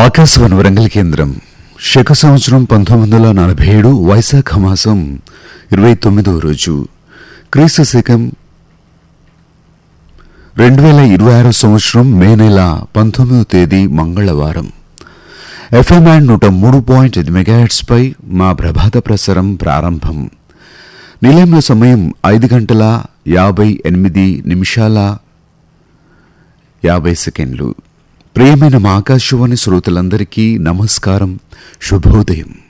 ఆకాశవాణి వరంగల్ కేంద్రం శక సంవత్సరం పంతొమ్మిది వందల నలభై ఏడు వైశాఖ మాసం ఇరవై తొమ్మిదవ రోజు క్రీస్తు శకం రెండు వేల ఇరవై ఆరో సంవత్సరం మే నెల పంతొమ్మిదవ తేదీ మంగళవారం ఎఫ్ఎం అండ్ నూట మూడు పాయింట్ ఐదు మెగాహెట్స్పై మా ప్రభాత ప్రసారం ప్రారంభం నిలయంలో సమయం ఐదు గంటల యాభై ఎనిమిది నిమిషాల యాభై సెకండ్లు ప్రియమైన మా ఆకాశవాణి శ్రోతలందరికీ నమస్కారం శుభోదయం